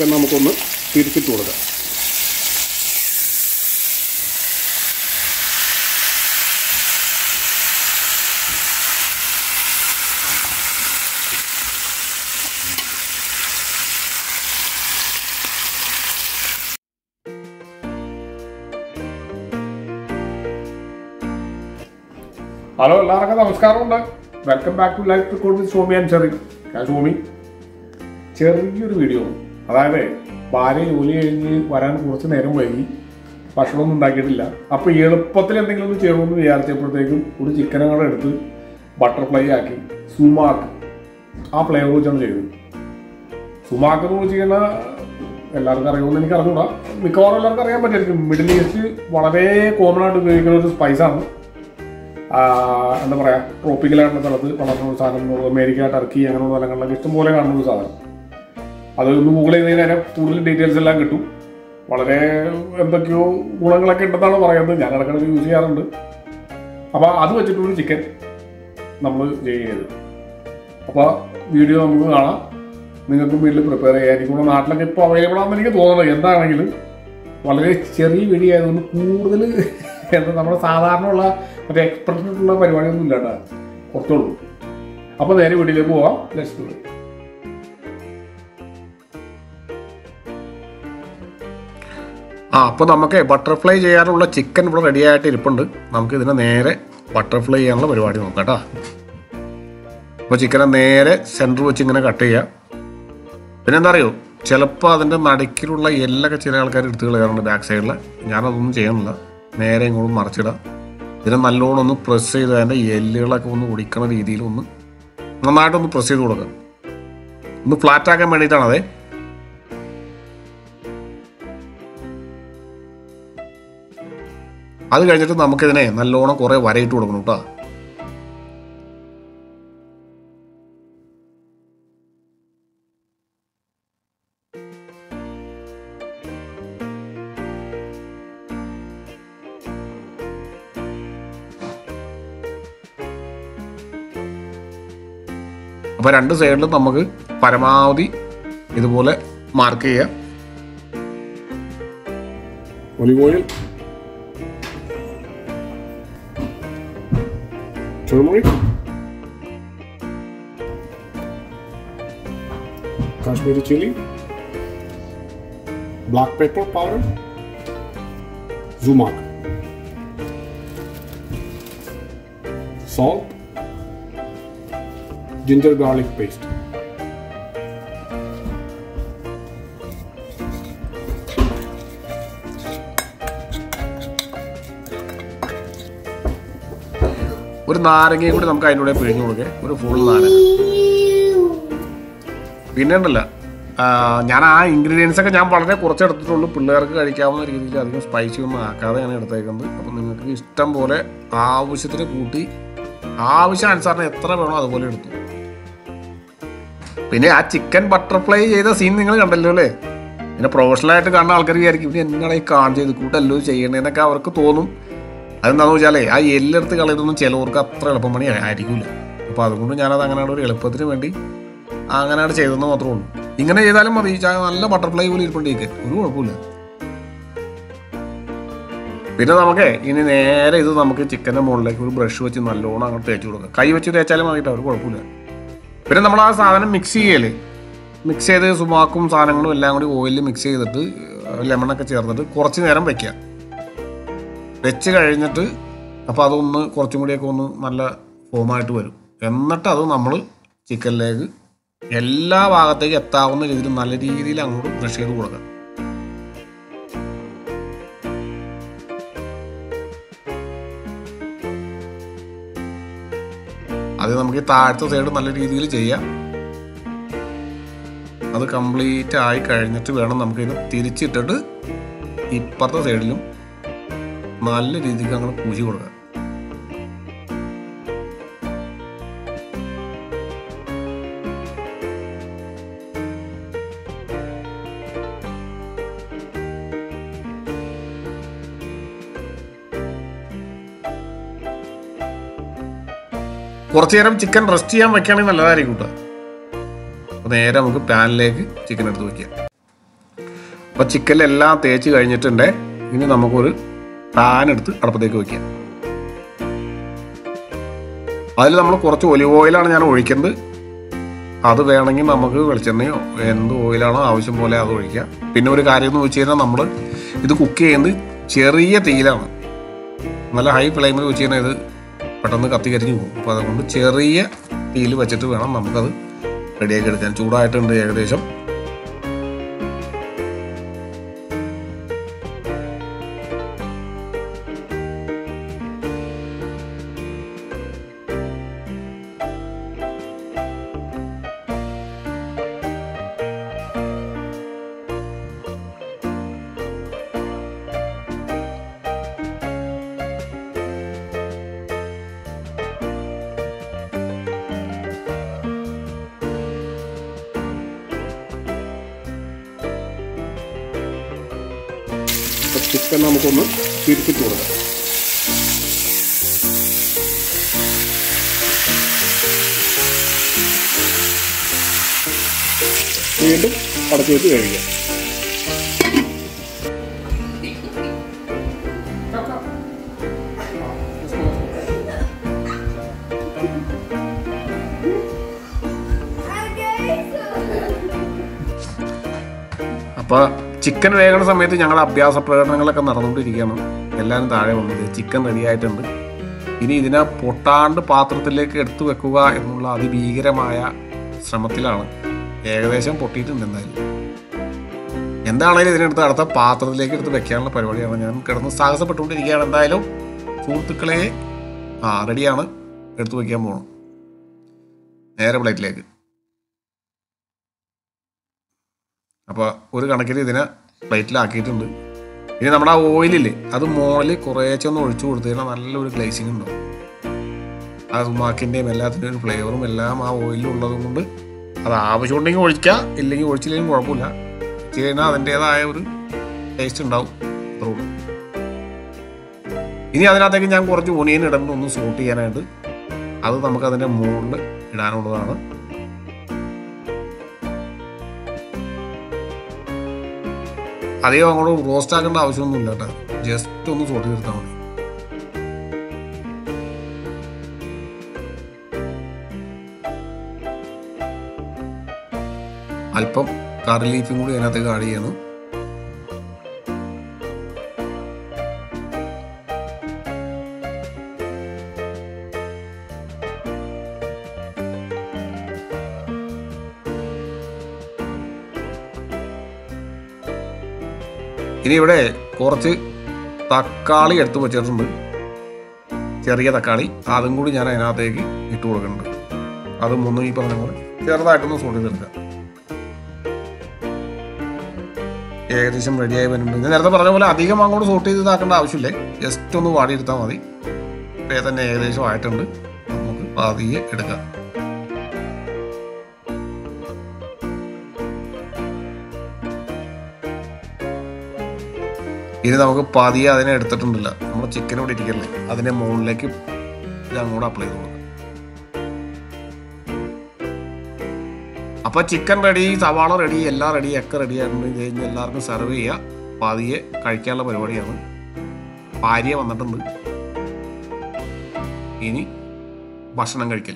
Chicken നമുക്കൊന്ന് തിരിച്ചിട്ട് കൊടുക്കാം ഹലോ എല്ലാവർക്കും നമസ്കാരമുണ്ട് welcome back to life record with Somi and Cherry ഞാൻ സോമി ചെറിയൊരു വീഡിയോ അതായത് ഭാര്യ ജോലി കഴിഞ്ഞ് വരാൻ കുറച്ച് നേരം വൈകി ഭക്ഷണമൊന്നും ഉണ്ടാക്കിയിട്ടില്ല അപ്പോൾ എളുപ്പത്തിൽ എന്തെങ്കിലും ഒന്ന് ചെയ്യണമെന്ന് വിചാരിച്ചപ്പോഴത്തേക്കും ഒരു ചിക്കനും കൂടെ എടുത്ത് ബട്ടർഫ്ലൈ ആക്കി സുമാക്ക് ആ ഫ്ലേവർ വെച്ചാണ് ചെയ്തത് സുമാക്ക് എന്ന് വെച്ച് കഴിഞ്ഞാൽ എല്ലാവർക്കും അറിയുമെന്ന് എനിക്ക് അറിഞ്ഞൂടാ മിക്കവാറും എല്ലാവർക്കും അറിയാൻ പറ്റുമായിരിക്കും മിഡിൽ ഈസ്റ്റ് വളരെ കോമൺ ആയിട്ട് ഉപയോഗിക്കുന്ന ഒരു സ്പൈസാണ് ആഹ് എന്താ പറയാ ട്രോപ്പിക്കലായിട്ടുള്ള സ്ഥലത്ത് വളർന്ന ഒരു സാധനം അമേരിക്ക ടർക്കി അങ്ങനെയുള്ള സ്ഥലങ്ങളിലൊക്കെ ഇഷ്ടംപോലെ കാണുന്ന ഒരു സാധനം അത് ഒന്ന് ഗൂഗിൾ ചെയ്ത് കഴിഞ്ഞാൽ കൂടുതൽ ഡീറ്റെയിൽസ് എല്ലാം കിട്ടും വളരെ എന്തൊക്കെയോ ഗുണങ്ങളൊക്കെ ഉണ്ടെന്നാണ് പറയുന്നത് ഞാൻ ഇടയ്ക്കിടയ്ക്ക് യൂസ് ചെയ്യാറുണ്ട് അപ്പോൾ അത് വെച്ചിട്ടൊരു ചിക്കൻ നമ്മൾ ചെയ്യുന്നത് അപ്പോൾ വീഡിയോ നമുക്ക് കാണാം നിങ്ങൾക്ക് വീട്ടിൽ പ്രിപ്പയർ ചെയ്യാൻ എനിക്ക് നമ്മുടെ നാട്ടിലൊക്കെ ഇപ്പോൾ അവൈലബിൾ ആണെന്ന് എനിക്ക് തോന്നുന്നത് എന്താണെങ്കിലും വളരെ ചെറിയ വീഡിയോ ആയതുകൊണ്ട് കൂടുതൽ എന്താ നമ്മുടെ സാധാരണ ഉള്ള മറ്റേ എക്സ്പ്രഷനുള്ള പരിപാടിയൊന്നും ഇല്ല കേട്ടോ കുറച്ചുള്ളൂ അപ്പോൾ നേരെ വീട്ടിലേക്ക് പോവാം ലെറ്റ്സ് ഡു ആ അപ്പോൾ നമുക്ക് ബട്ടർഫ്ലൈ ചെയ്യാനുള്ള ചിക്കൻ ഇവിടെ റെഡി ആയിട്ട് ഇരിപ്പുണ്ട് നമുക്ക് ഇതിനെ നേരെ ബട്ടർഫ്ലൈ ചെയ്യാനുള്ള പരിപാടി നോക്കാം കേട്ടോ അപ്പോൾ ചിക്കനെ നേരെ സെൻറ്റർ വെച്ച് ഇങ്ങനെ കട്ട് ചെയ്യുക പിന്നെ എന്താ അറിയോ ചിലപ്പോൾ അതിൻ്റെ നടുക്കിലുള്ള എല്ലൊക്കെ ചില ആൾക്കാർ എടുത്ത് കളയാറുണ്ട് ബാക്ക് സൈഡിൽ ഞാനതൊന്നും ചെയ്യുന്നില്ല നേരെ ഇങ്ങോട്ട് മറിച്ചിടുക ഇതിനെ നല്ലോണം ഒന്ന് പ്രസ് ചെയ്ത് അതിൻ്റെ എല്ലുകളൊക്കെ ഒന്ന് ഒടിക്കണ രീതിയിൽ ഒന്ന് നന്നായിട്ടൊന്ന് പ്രസ് ചെയ്ത് കൊടുക്കുക ഒന്ന് ഫ്ലാറ്റ് ആക്കാൻ വേണ്ടിയിട്ടാണ് അതെ അത് കഴിഞ്ഞിട്ട് നമുക്കിതിനെ നല്ലോണം കുറേ വരയിട്ട് കൊടുക്കണം കേട്ടോ അപ്പോൾ രണ്ട് സൈഡിലും നമുക്ക് പരമാവധി ഇതുപോലെ മാർക്ക് ചെയ്യാം olive oil turmeric Kashmiri chili black pepper powder Zumak salt ginger garlic paste ഒരു നാരങ്ങയും കൂടി നമുക്ക് അതിൻ്റെ കൂടെ പിഴിഞ്ഞു കൊടുക്കുക ഒരു ഫുൾ നാരങ്ങ പിന്നെ ഉണ്ടല്ല ആ, ഞാൻ ആ ഇൻഗ്രീഡിയൻസ് ഒക്കെ ഞാൻ വളരെ കുറച്ചെടുത്തിട്ടുള്ളൂ പിള്ളേർക്ക് കഴിക്കാവുന്ന രീതിയിൽ അധികം സ്പൈസി ഒന്നും ആക്കാതെയാണ് എടുത്തേക്കുന്നത് അപ്പം നിങ്ങൾക്ക് ഇഷ്ടം പോലെ ആവശ്യത്തിന് കൂട്ടി ആവശ്യാനുസരണം എത്ര വേണോ അതുപോലെ എടുത്തു പിന്നെ ആ ചിക്കൻ ബട്ടർഫ്ലൈ ചെയ്ത സീൻ നിങ്ങൾ കണ്ടല്ലോ അല്ലേ പിന്നെ പ്രൊഫഷണലായിട്ട് കാണുന്ന ആൾക്കാർ വിചാരിക്കും ഇവര് എന്നാണ് ഈ കാൺ ചെയ്ത് കൂട്ടല്ലോ ചെയ്യണേന്നൊക്കെ അവർക്ക് തോന്നും അതെന്താണെന്ന് വെച്ചാലേ ആ എല്ലെടുത്ത് കളയുന്നതൊന്നും ചിലവർക്ക് അത്ര എളുപ്പം പണി ആയിരിക്കില്ല അപ്പോൾ അതുകൊണ്ട് ഞാനത് അങ്ങനെയാണ് ഒരു എളുപ്പത്തിന് വേണ്ടി അങ്ങനെയാണ് ചെയ്തതെന്ന് മാത്രമേ ഉള്ളൂ ഇങ്ങനെ ചെയ്താലും മതി ചാ- നല്ല ബട്ടർഫ്ലൈ പോലെ ഇരിപ്പുണ്ടേക്ക് ഒരു കുഴപ്പമില്ല പിന്നെ നമുക്ക് ഇനി നേരെ ഇത് നമുക്ക് ചിക്കൻ്റെ മുകളിലേക്ക് ഒരു ബ്രഷ് വെച്ച് നല്ലോണം അങ്ങോട്ട് തേച്ച് കൊടുക്കാം കൈ വെച്ച് തേച്ചാലും മതിയിട്ട് ഒരു കുഴപ്പമില്ല പിന്നെ നമ്മൾ ആ സാധനം മിക്സ് ചെയ്യല് മിക്സ് ചെയ്ത് സുമാക്കും സാധനങ്ങളും എല്ലാം കൂടി ഓയിലിൽ മിക്സ് ചെയ്തിട്ട് ലെമണൊക്കെ ചേർന്നിട്ട് കുറച്ച് നേരം വെക്കുക വെച്ച് കഴിഞ്ഞിട്ട് അപ്പോൾ അതൊന്ന് കുറച്ചും കൂടിയൊക്കെ ഒന്ന് നല്ല ഫോമായിട്ട് വരും എന്നിട്ട് അത് നമ്മൾ ചിക്കനിലേക്ക് എല്ലാ ഭാഗത്തേക്ക് എത്താവുന്ന രീതിയിൽ നല്ല രീതിയിൽ അങ്ങോട്ട് ബ്രഷ് ചെയ്ത് കൊടുക്കാം അത് നമുക്ക് ഈ താഴത്തെ സൈഡ് നല്ല രീതിയിൽ ചെയ്യാം അത് കംപ്ലീറ്റ് ആയി കഴിഞ്ഞിട്ട് വേണം നമുക്കിത് തിരിച്ചിട്ടിട്ട് ഇപ്പുറത്തെ സൈഡിലും നല്ല രീതിക്ക് അങ്ങനെ പൂജി കൊടുക്കുക കുറച്ചു നേരം ചിക്കൻ റെസ്റ്റ് ചെയ്യാൻ വെക്കുകയാണെങ്കിൽ നല്ലതായിരിക്കും കേട്ടോ അപ്പോൾ നേരെ നമുക്ക് പാനിലേക്ക് ചിക്കൻ എടുത്ത് വയ്ക്കാം അപ്പോൾ ചിക്കനിലെല്ലാം തേച്ച് കഴിഞ്ഞിട്ടുണ്ട് ഇനി നമുക്കൊരു പാൻ എടുത്ത് അടുപ്പത്തേക്ക് വയ്ക്കാം അതിൽ നമ്മൾ കുറച്ച് ഒലിവ് ഓയിലാണ് ഞാൻ ഒഴിക്കുന്നത് അത് വേണമെങ്കിൽ നമുക്ക് വെളിച്ചെണ്ണയോ എന്ത് ഓയിലാണോ ആവശ്യം പോലെ അത് ഒഴിക്കാം പിന്നെ ഒരു കാര്യം എന്ന് വെച്ച് കഴിഞ്ഞാൽ നമ്മൾ ഇത് കുക്ക് ചെയ്യുന്നത് ചെറിയ തീയിലാണ് നല്ല ഹൈ ഫ്ലെയിമിൽ വെച്ച് കഴിഞ്ഞാൽ ഇത് പെട്ടെന്ന് കത്തി കരിഞ്ഞു പോകും അപ്പോൾ അതുകൊണ്ട് ചെറിയ തീയിൽ വെച്ചിട്ട് വേണം നമുക്കത് റെഡിയാക്കി എടുക്കാൻ ചൂടായിട്ടുണ്ട് ഏകദേശം ചിക്കൻ നമുക്കൊന്ന് തിരിച്ചിട്ട് കൊടുക്കാം വീണ്ടും അടച്ചു വെച്ച് കഴിക്കാം അപ്പോൾ ചിക്കൻ വേകണ സമയത്ത് ഞങ്ങൾ അഭ്യാസ പ്രകടനങ്ങളൊക്കെ നടന്നുകൊണ്ടിരിക്കുകയാണ് എല്ലാവരും താഴെ വന്നത് ചിക്കൻ റെഡി ആയിട്ടുണ്ട് ഇനി ഇതിനെ പൊട്ടാണ്ട് പാത്രത്തിലേക്ക് എടുത്തു വെക്കുക എന്നുള്ള അതിഭീകരമായ ശ്രമത്തിലാണ് ഏകദേശം പൊട്ടിയിട്ടുണ്ട് എന്തായാലും എന്താണെങ്കിലും ഇതിനെടുത്ത് അടുത്ത പാത്രത്തിലേക്ക് എടുത്ത് വെക്കാനുള്ള പരിപാടിയാണ് ഞാൻ കിടന്ന് സാഹസപ്പെട്ടുകൊണ്ടിരിക്കുകയാണ് എന്തായാലും സുഹൃത്തുക്കളെ ആ റെഡിയാണ് എടുത്തു വെക്കാൻ പോകണം നേരെ പ്ലേറ്റിലേക്ക് അപ്പോൾ ഒരു കണക്കിന് ഇതിനെ പ്ലേറ്റിലാക്കിയിട്ടുണ്ട് ഇനി നമ്മുടെ ആ ഓയിലില്ലേ അത് മുകളിൽ കുറേശ്ശെ ഒന്ന് ഒഴിച്ചു കൊടുത്തു കഴിഞ്ഞാൽ നല്ലൊരു ഗ്ലേസിങ് ഉണ്ടാവും ആ സുമാക്കിൻ്റെയും എല്ലാത്തിൻ്റെയും ഒരു ഫ്ലേവറും എല്ലാം ആ ഓയിലിൽ ഉള്ളത് കൊണ്ട് അത് ആവശ്യമുണ്ടെങ്കിൽ ഒഴിക്കുക ഇല്ലെങ്കിൽ ഒഴിച്ചില്ലെങ്കിലും കുഴപ്പമില്ല വെച്ച് കഴിഞ്ഞാൽ അതിൻ്റേതായ ഒരു ടേസ്റ്റ് ഉണ്ടാവും അത്രേ ഉള്ളൂ ഇനി അതിനകത്തേക്ക് ഞാൻ കുറച്ച് ഒണിയൻ ഇടുന്നുണ്ട് ഒന്ന് സോട്ട് ചെയ്യാനായിട്ട് അത് നമുക്ക് അതിൻ്റെ മുകളിൽ ഇടാനുള്ളതാണ് അധികം അങ്ങോട്ട് റോസ്റ്റ് ആക്കേണ്ട ആവശ്യമൊന്നുമില്ല കേട്ടോ ജസ്റ്റ് ഒന്ന് സോട്ട് തീർത്താൽ മതി അല്പം കറി ലീഫും കൂടി അതിനകത്തേക്ക് ആഡ് ചെയ്യണം ഇനി ഇവിടെ കുറച്ച് തക്കാളി എടുത്ത് വെച്ചിട്ടുണ്ട് ചെറിയ തക്കാളി അതും കൂടി ഞാൻ അതിനകത്തേക്ക് ഇട്ട് കൊടുക്കുന്നുണ്ട് അതും ഒന്ന് ഈ പറഞ്ഞ പോലെ ചെറുതായിട്ടൊന്ന് സോട്ട് ചെയ്തെടുക്കുക ഏകദേശം റെഡിയായി വരുന്നുണ്ട് ഞാൻ നേരത്തെ പറഞ്ഞ പോലെ അധികം അങ്ങോട്ട് സോട്ട് ചെയ്ത് ഇതാക്കേണ്ട ആവശ്യമില്ലേ ജസ്റ്റ് ഒന്ന് വാടിയെടുത്താൽ മതി ഇപ്പം തന്നെ ഏകദേശം ആയിട്ടുണ്ട് നമുക്ക് പതിയെ എടുക്കാം ഇനി നമുക്ക് പതിയെ അതിനെ എടുത്തിട്ടുണ്ടല്ല നമ്മൾ ചിക്കൻ ഇവിടെ ഇരിക്കല്ലേ അതിന്റെ മുകളിലേക്ക് ഇത് അങ്ങോട്ട് അപ്ലൈ ചെയ്ത് കൊടുക്കാം അപ്പൊ ചിക്കൻ റെഡി സവാള റെഡി എല്ലാം റെഡി ഒക്കെ റെഡി ആയിട്ടുണ്ട് ഇത് കഴിഞ്ഞ് എല്ലാവർക്കും സെർവ് ചെയ്യുക പതിയെ കഴിക്കാനുള്ള പരിപാടിയാണ് ഭാര്യ വന്നിട്ടുണ്ട് ഇനി ഭക്ഷണം കഴിക്കൽ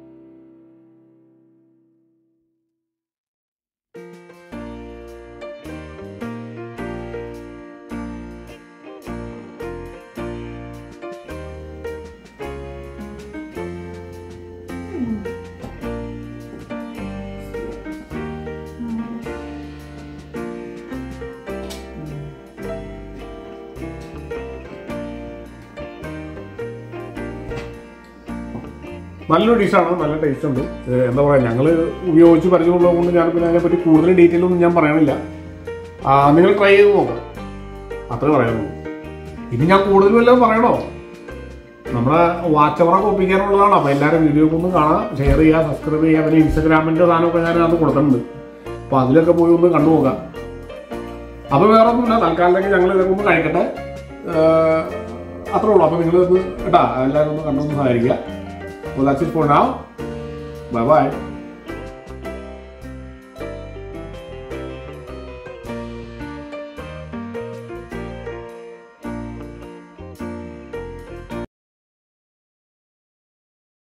നല്ലൊരു ഡിഷാണ് നല്ല ടേസ്റ്റ് ഉണ്ട് ഇത് എന്താ പറയുക ഞങ്ങൾ ഉപയോഗിച്ച് പരിചയമുള്ളത് കൊണ്ട് ഞാൻ പിന്നെ അതിനെപ്പറ്റി കൂടുതൽ ഡീറ്റെയിൽ ഒന്നും ഞാൻ പറയണില്ല ആ, നിങ്ങൾ ട്രൈ ചെയ്ത് നോക്കാം അത്രേ പറയാനുള്ളൂ ഇനി ഞാൻ കൂടുതൽ വല്ലതും പറയണോ നമ്മുടെ വാച്ച് അവറൊക്കെ ഒപ്പിക്കാനുള്ളതാണ് അപ്പോൾ എല്ലാവരും വീഡിയോ ഒന്ന് കാണാം ഷെയർ ചെയ്യുക സബ്സ്ക്രൈബ് ചെയ്യുക പിന്നെ ഇൻസ്റ്റാഗ്രാമിൻ്റെ സാധനമൊക്കെ ഞാൻ അത് കൊടുത്തിട്ടുണ്ട് അപ്പോൾ അതിലൊക്കെ പോയി ഒന്ന് കണ്ടു നോക്കാം അപ്പോൾ വേറെ ഒന്നുമില്ല തൽക്കാലത്തേക്ക് ഞങ്ങൾ ഇതൊക്കെ ഒന്ന് കഴിക്കട്ടെ ഏഹ്, അത്രേ ഉള്ളൂ അപ്പോൾ നിങ്ങൾ ഒന്ന് കേട്ടാ എല്ലാവരും ഒന്ന് കണ്ടൊന്ന് സഹായിക്കുക Well, that's it for now. Bye bye.